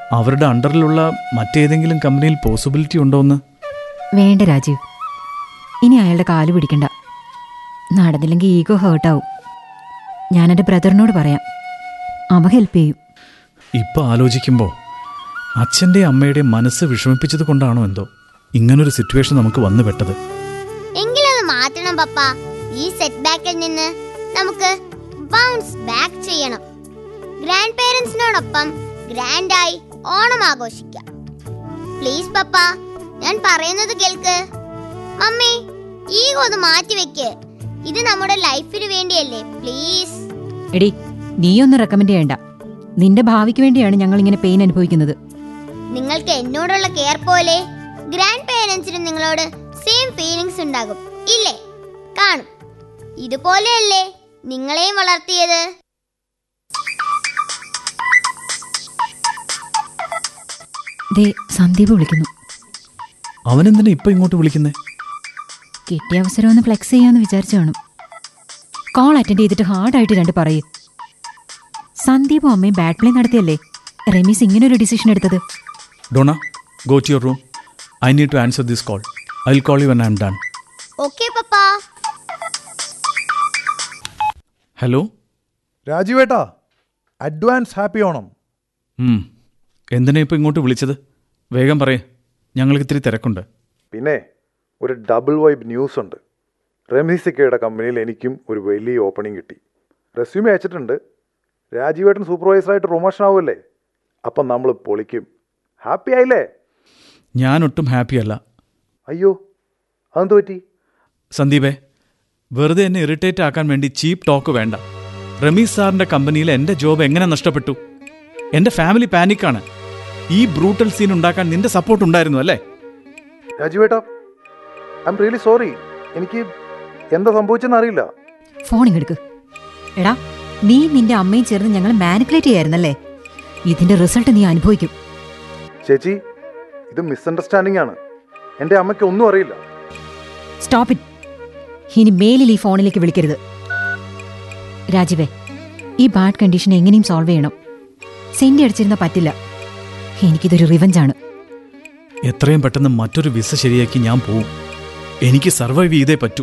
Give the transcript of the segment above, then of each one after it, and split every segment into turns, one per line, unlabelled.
അവരുടെ അണ്ടറിലുള്ള മറ്റേതെങ്കിലും കമ്പനിയിൽ പോസിബിലിറ്റി ഉണ്ടോന്ന്
വേണ്ട രാജീവ് ഇനി അയാളുടെ കാല് പിടിക്കണ്ട നടന്നില്ലെങ്കിൽ ഈഗോ ഹേർട്ടാവും ഞാൻ എൻ്റെ ബ്രദറിനോട് പറയാം അവ ഹെൽപ്പ് ചെയ്യും
ഇപ്പൊ ആലോചിക്കുമ്പോൾ അച്ഛൻ്റെയും അമ്മയുടെയും മനസ്സ് വിഷമിപ്പിച്ചത് കൊണ്ടാണോ എന്തോ ഇങ്ങനൊരു സിറ്റുവേഷൻ നമുക്ക് വന്നു പെട്ടത്
എങ്കിലത് മാറ്റണം പപ്പ ഈ സെറ്റ് ബാക്കിൽ നിന്ന് നമുക്ക് ബൗൺസ് ബാക്ക് ചെയ്യണം ഗ്രാൻഡ് പേരൻസിനോടൊപ്പം ഗ്രാൻഡായി ഓണം ആഘോഷിക്കാം പ്ലീസ് പപ്പ ഞാൻ പറയുന്നത് കേൾക്ക് മമ്മി ഈ ഒന്ന് മാറ്റി വെക്ക് ഇത് നമ്മുടെ ലൈഫിന് വേണ്ടിയല്ലേ പ്ലീസ്
എടി നീയൊന്നും റെക്കമെൻഡ് ചെയ്യണ്ട നിന്റെ ഭാവിക്ക് വേണ്ടിയാണ് ഞങ്ങൾ ഇങ്ങനെ പെയിൻ അനുഭവിക്കുന്നത്
നിങ്ങൾക്ക് എന്നോടുള്ള കെയർ പോലെ ഗ്രാൻഡ് പേരൻസിനും നിങ്ങളോട് സെയിം ഫീലിങ്സ് ഉണ്ടാകും ഇല്ലേ കാണും ഇതുപോലെയല്ലേ നിങ്ങളെയും വളർത്തിയത്
ദേ സന്ദീപ് വിളിക്കുന്നു
അവനെന്തിനാ ഇപ്പൊ ഇങ്ങോട്ട് വിളിക്കുന്നേ
കിട്ടിയ അവസരം ഒന്ന് ഫ്ലെക്സ് ചെയ്യാമെന്ന് വിചാരിച്ചു കാണും കോൾ അറ്റൻഡ് ചെയ്തിട്ട് ഹാർഡായിട്ട് രണ്ട് പറയും സന്ദീപും അമ്മയും ബാഡ് പ്ലേ നടത്തിയല്ലേ റമീസ് ഇങ്ങനെ ഒരു ഡിസിഷൻ എടുത്തത്
Dona go to your room I need to answer this call I will call you when I'm done
okay പപ്പ
ഹലോ
രാജീവേട്ടാ അഡ്വാൻസ് ഹാപ്പി ഓണം
എന്തിനാ ഇപ്പൊ ഇങ്ങോട്ട് വിളിച്ചത് വേഗം പറയേ ഞങ്ങൾക്ക് ഇത്തിരി തിരക്കുണ്ട്
പിന്നെ ഒരു ഡബിൾ വൈബ് ന്യൂസ് ഉണ്ട് റമീസിക്കയുടെ കമ്പനിയിൽ എനിക്കും ഒരു വലിയ ഓപ്പണിംഗ് കിട്ടി റെസ്യൂമേ അയച്ചിട്ടുണ്ട് രാജീവേട്ടൻ സൂപ്പർവൈസറായിട്ട് പ്രൊമോഷൻ ആവുമല്ലേ അപ്പം നമ്മൾ പൊളിക്കും ഹാപ്പി ആയില്ലേ
ഞാൻ ഒട്ടും ഹാപ്പി അല്ല
അയ്യോ അതെന്ത് പറ്റി
സന്ദീപേ വെറുതെ എന്നെ ഇറിറ്റേറ്റ് ആക്കാൻ വേണ്ടി ചീപ്പ് ടോക്ക് വേണ്ട റമീസ് സാറിന്റെ കമ്പനിയിൽ എന്റെ ജോബ് എങ്ങനെ നഷ്ടപ്പെട്ടു എന്റെ ഫാമിലി പാനിക്കാണ് ഈ ബ്രൂട്ടൽ സീൻ ഉണ്ടാക്കാൻ നിന്റെ സപ്പോർട്ട് ഉണ്ടായിരുന്നു അല്ലേ
രാജീവേട്ടാ ഐ എം റിയലി സോറി എനിക്ക് എന്താ സംഭവിച്ചെന്ന് അറിയില്ല
ഫോൺ ഇങ്ങെടുക്ക് എടാ നീ നിന്റെ അമ്മയും ചേർന്ന് ഞങ്ങൾ മാനിപ്പുലേറ്റ് ചെയ്യായിരുന്നല്ലേ ഇതിന്റെ റിസൾട്ട് നീ അനുഭവിക്കും
ചേച്ചി ഇത് മിസ്അണ്ടർസ്റ്റാൻഡിംഗ് ആണ് എൻ്റെ അമ്മയ്ക്ക് ഒന്നും അറിയില്ല
സ്റ്റോപ്പ് ഇറ്റ് ഇനി മേലിൽ ഈ ഫോണിലേക്ക് വിളിക്കരുത് രാജീവേ ഈ ബാഡ് കണ്ടീഷൻ എങ്ങനെയും സോൾവ് ചെയ്യണം സെന്റി അടിച്ചിരുന്ന പറ്റില്ല എനിക്കിതൊരു റിവഞ്ചാണ്
എത്രയും പെട്ടെന്ന് മറ്റൊരു വിസ ശരിയാക്കി ഞാൻ പോവും എനിക്ക് സർവൈവ് ചെയ്തേ പറ്റൂ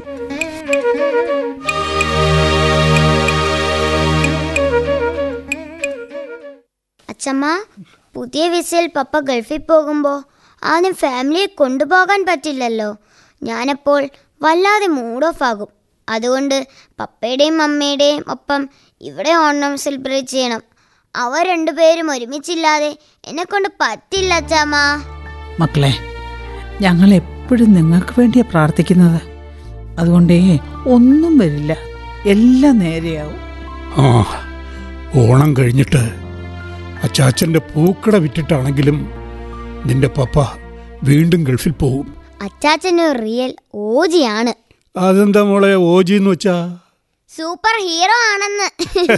അച്ഛമ്മ പുതിയ വിസയിൽ പപ്പ ഗൾഫിൽ പോകുമ്പോൾ ആദ്യം ഫാമിലിയെ കൊണ്ടുപോകാൻ പറ്റില്ലല്ലോ ഞാനപ്പോൾ വല്ലാതെ മൂഡ് ഓഫ് ആകും അതുകൊണ്ട് പപ്പയുടെയും അമ്മയുടെയും ഒപ്പം ഇവിടെ ഓണം സെലിബ്രേറ്റ് ചെയ്യണം അവർ രണ്ടുപേരും ഒരുമിച്ചില്ലാതെ എന്നെ കൊണ്ട് പറ്റില്ല അച്ഛമ്മ
മക്കളെ ഞങ്ങൾ എപ്പോഴും നിങ്ങൾക്ക് വേണ്ടിയാ പ്രാർത്ഥിക്കുന്നത് അതുകൊണ്ടേ ഒന്നും വരില്ല എല്ലാം നേരെയാവും
ആ ഓണം കഴിഞ്ഞിട്ട് അച്ചാച്ചൻ്റെ പൂക്കട വിറ്റിട്ടാണെങ്കിലും നിന്റെ പപ്പ വീണ്ടും ഗൾഫിൽ പോവും
അച്ചാച്ചന് റിയൽ ഓജിയാണ്
അതെന്താ മോളെ ഓജി എന്ന് വെച്ചാ
സൂപ്പർ ഹീറോ ആണെന്ന്